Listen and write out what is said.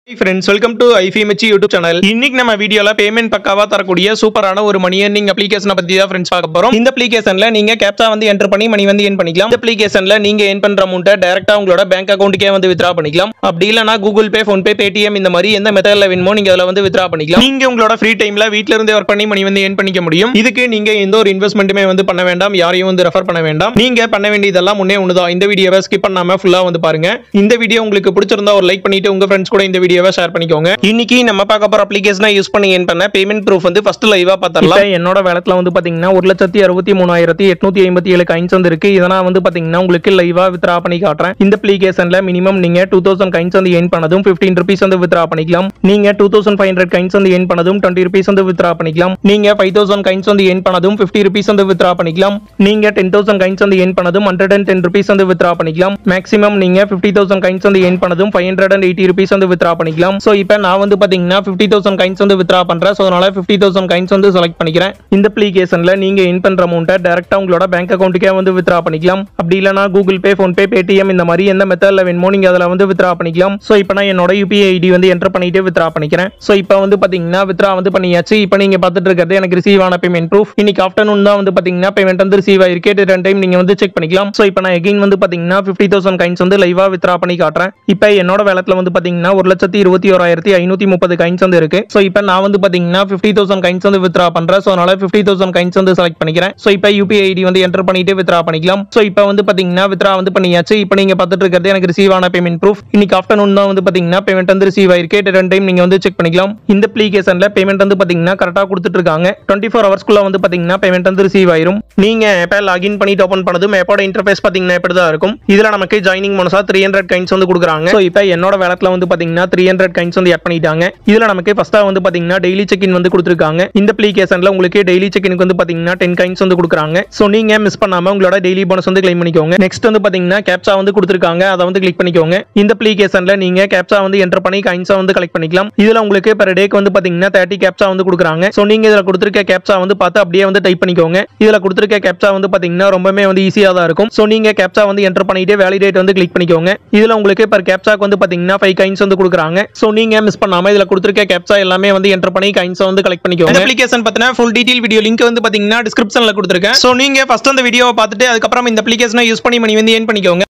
friends welcome to IFMH YouTube channel இன்னைக்கு நம்ம வீடியோல பேமெண்ட் பக்காவா தரக்கூடிய சூப்பரான ஒரு மணி earning அப்ளிகேஷனை பத்தி தான் ஃப்ரெண்ட்ஸ் பார்க்க போறோம் இந்த அப்ளிகேஷன்ல நீங்க கேப்சா வந்து என்டர் பண்ணி மணி வந்து ஏன் பண்ணிக்கலாம் இந்த அப்ளிகேஷன்ல நீங்க ஏன் பண்ற அமௌண்ட்டை டைரக்டா உங்களோட பேங்க் அக்கௌண்ட்டுக்கே வந்து வித்ரா பண்ணிக்கலாம் அப்படி இல்லனா Google Pay PhonePe Paytm இந்த மாதிரி எந்த மெத்தட்ல வேணுமோ நீங்க அதுல வந்து வித்ரா பண்ணிக்கலாம் நீங்க உங்களோட ஃப்ரீ டைம்ல வீட்ல இருந்தே ஒர்க் பண்ணி மணி வந்து ஏன் பண்ணிக்க முடியும் இதுக்கு நீங்க எந்த ஒரு இன்வெஸ்ட்மெண்ட்டுமே வந்து பண்ண வேண்டாம் யாரையும் வந்து ரெஃபர் பண்ண வேண்டாம் நீங்க பண்ண வேண்டியதெல்லாம் முன்னே ஒண்ணுதான் இந்த வீடியோவை ஸ்கிப் பண்ணாம ஃபுல்லா வந்து பாருங்க இந்த வீடியோ உங்களுக்கு பிடிச்சிருந்தா ஒரு லைக் பண்ணிட்டு உங்க ஃப்ரெண்ட்ஸ் கூட இந்த வீடியோவை ஷேர் பண்ணிக்கோங்க இன்னைக்கு நம்ம பார்க்க போற அப்ளிகேஷனை யூஸ் பண்ணி ஏன் பண்ண பேமெண்ட் ப்ரூஃப் வந்து ஃபர்ஸ்ட் லைவா பார்த்தரலாம் என்னோட வேலத்துல வந்து பாத்தீங்கன்னா ஒரு லட்சத்தி அறுபத்தி மூணாயிரத்தி எட்நூத்தி ஐம்பத்தி ஏழு கைன்ஸ் வந்து இருக்கு இதை நான் வந்து பாத்தீங்கன்னா உங்களுக்கு லைவா வித்ரா பண்ணி காட்டுறேன் இந்த அப்ளிகேஷன்ல மினிமம் நீங்க டூ தௌசண்ட் கைன்ஸ் வந்து ஏன் பண்ணதும் பிப்டீன் ருபீஸ் வந்து வித்ரா பண்ணிக்கலாம் நீங்க two thousand five hundred coins வந்து ஏன் பண்ணதும் டுவெண்ட்டி ருபீஸ் வந்து வித்ரா பண்ணிக்கலாம் நீங்க ஃபைவ் தௌசண்ட் கைன்ஸ் வந்து ஏன் பண்ணதும் ஃபிஃப்டி ருபீஸ் வந்து வித்ரா பண்ணிக்கலாம் நீங்க டென் தௌசண்ட் கைன்ஸ் வந்து ஏன் பண்ணதும் ஹண்ட்ரட் அண்ட் டென் ருபீஸ் வந்து வித்ரா பண்ணிக்கலாம் மேக்ஸிமம் நீங்க ஃபிஃப்டி தௌசண்ட் கைன்ஸ் வந்து ஏன் பண்ணதும் five hundred and eighty rupees வந்து வித்ரா பண்ணிக்கலாம் ஸோ இப்போ நான் வந்து பாத்தீங்கன்னா ஃபிஃப்டி தௌசண்ட் கைன்ஸ் வந்து வித்ரா பண்றேன் ஸோ அதனால ஃபிஃப்டி தௌசண்ட் கைன்ஸ் வந்து செலக்ட் பண்ணிக்கிறேன் இந்த அப்ளிகேஷன்ல நீங்க என் பண்ற அமௌண்ட்டை டேரக்டா உங்களோட பேங்க் அக்கௌண்ட்டுக்கே வந்து வித்ரா பண்ணிக்கலாம் அப்படி இல்லனா Google Pay PhonePe Paytm இந்த மாதிரி எந்த மெத்தட்ல வேணுமோ நீங்க அதில் வந்து வித்ரா பண்ணிக்கலாம் ஸோ இப்போ நான் என்னோட யூபிஐ ஐடி வந்து என்டர் பண்ணிட்டு வித்ரா பண்ணிக்கிறேன் ஸோ இப்போ வந்து பாத்தீங்கன்னா வித்ரா வந்து பண்ணியாச்சு இப்போ நீங்க பார்த்துட்டு இருக்கிறது எனக்கு ரிசீவ் ஆன பேமெண்ட் ப்ரூஃப் இன்னைக்கு ஆஃப்டர்நூன் தான் வந்து பாத்தீங்கன்னா பேமெண்ட் வந்து ரிசீவ் ஆயிருக்கு ரெண்டு டைம் நீங்க வந்து செக் பண்ணிக்கலாம் ஸோ இப்போ நான் எகைன் வந்து பாத்தீங்கன்னா ஃபிஃப்டி தௌசண்ட் கைன்ஸ் வந்து லைவா வித்ரா பண்ணி காட்டுறேன் இப்போ என்னோட வேலத்துல வந்து பாத்தீங்கன்னா ஒரு லட்சத்தி இருபத்தி ஓராயிரத்தி ஐநூத்தி முப்பது கைன்ஸ் வந்து இருக்கு ஸோ இப்போ நான் வந்து பாத்தீங்கன்னா ஃபிஃப்டி தௌசண்ட் கைன்ஸ் வந்து வித்ரா பண்றேன் ஸோ அதனால ஃபிஃப்டி தௌசண்ட் கைன்ஸ் வந்து செலக்ட் பண்ணிக்கிறேன் ஸோ இப்போ யூபிஐ ஐடி வந்து என்டர் பண்ணிட்டு வித்ரா பண்ணிக்கலாம் ஸோ இப்போ வந்து பாத்தீங்கன்னா வித்ரா வந்து பண்ணியாச்சு இப்போ நீங்க பார்த்துட்டு இருக்கிறது எனக்கு ரிசீவ் ஆன பேமெண்ட் ப்ரூஃப் இன்னைக்கு ஆஃப்டர்நூன் தான் வந்து பாத்தீங்கன்னா பேமெண்ட் வந்து ரிசீவ் ஆயிருக்கு ரெண்டு டைம் நீங்க வந்து செக் பண்ணிக்கலாம் இந்த அப்ளிகேஷன்ல பேமெண்ட் வந்து பாத்தீங்கன்னா கரெக்டாக கொடுத்துட்டு இருக்காங்க டுவெண்ட்டி ஃபோர் ஹவர்ஸ்க்குள்ள வந்து பாத்தீங்கன்னா பேமெண்ட் வந்து ரிசீவ் ஆயிரும் நீங்க ஆப்பை லாகின் பண்ணிட்டு ஓப்பன் பண்ணதும் ஆப்போட இன்டர்ஃபேஸ் பாத்தீங்கன்னா இப்படி தான் இருக்கும் இதுல நமக்கு ஜாயினிங் மனசா த்ரீ ஹண்ட்ரட் கைன்ஸ் வந்து கொடுக்குறாங்க ஸோ இப்போ என்னோட வேலத்துல வந்து பாத்தீங்கன்னா த்ரீ ஹண்ட்ரட் கைன்ஸ் வந்து ஆட் பண்ணிட்டாங்க இதுல நமக்கு ஃபர்ஸ்டா வந்து பாத்தீங்கன்னா டெய்லி செக் இன் வந்து கொடுத்துருக்காங்க இந்த அப்ளிகேஷன்ல உங்களுக்கு டெய்லி செக் இனுக்கு வந்து பாத்தீங்கன்னா டென் கைன்ஸ் வந்து கொடுக்குறாங்க ஸோ நீங்க மிஸ் பண்ணாம உங்களோட டெய்லி போனஸ் வந்து கிளைம் பண்ணிக்கோங்க நெக்ஸ்ட் வந்து பாத்தீங்கன்னா கேப்சா வந்து கொடுத்துருக்காங்க அதை வந்து கிளிக் பண்ணிக்கோங்க இந்த அப்ளிகேஷன்ல நீங்க கேப்சா வந்து என்டர் பண்ணி கைன்ஸா வந்து கலெக்ட் பண்ணிக்கலாம் இதுல உங்களுக்கு பெர் டேக்கு வந்து பாத்தீங்கன்னா தேர்ட்டி கேப்சா வந்து கொடுக்குறாங்க ஸோ நீங்க இதுல கொடுத்துருக்க கேப்சா வந்து பார்த்து அப்படியே வந்து டைப் பண்ணிக்கோங்க இதுல கொடுத்துருக்க கேப்சா வந்து பாத்தீங்கன்னா ரொம்பவே வந்து ஈஸியா தான் இருக்கும் ஸோ நீங்க கேப்சா வந்து என்டர் பண்ணிட்டு வேலிடேட் வந்து கிளிக் பண்ணிக்கோங்க இதுல உங்களுக்கு பெர் கேப்சாக்கு வந்து பாத்தீங்கன்னா ஃபைவ் கைன்ஸ் வந்து கொடுக்குறாங்க ஸோ நீங்க மிஸ் பண்ணாம இதுல கொடுத்துருக்க கேப்சா எல்லாமே வந்து என்டர் பண்ணி கைன்ஸை வந்து கலெக்ட் பண்ணிக்கோங்க அப்ளிகேஷன் பத்தின ஃபுல் டீடைல் வீடியோ லிங்க் வந்து பாத்தீங்கன்னா டிஸ்கிரிப்ஷன்ல கொடுத்துருக்கேன் ஸோ நீங்க ஃபர்ஸ்ட் அந்த வீடியோவை பார்த்துட்டு அதுக்கப்புறம் இந்த அப்ளிகேஷனை யூஸ் பண்ணி மணி வந்து ஏன் பண்ணிக்கோங்க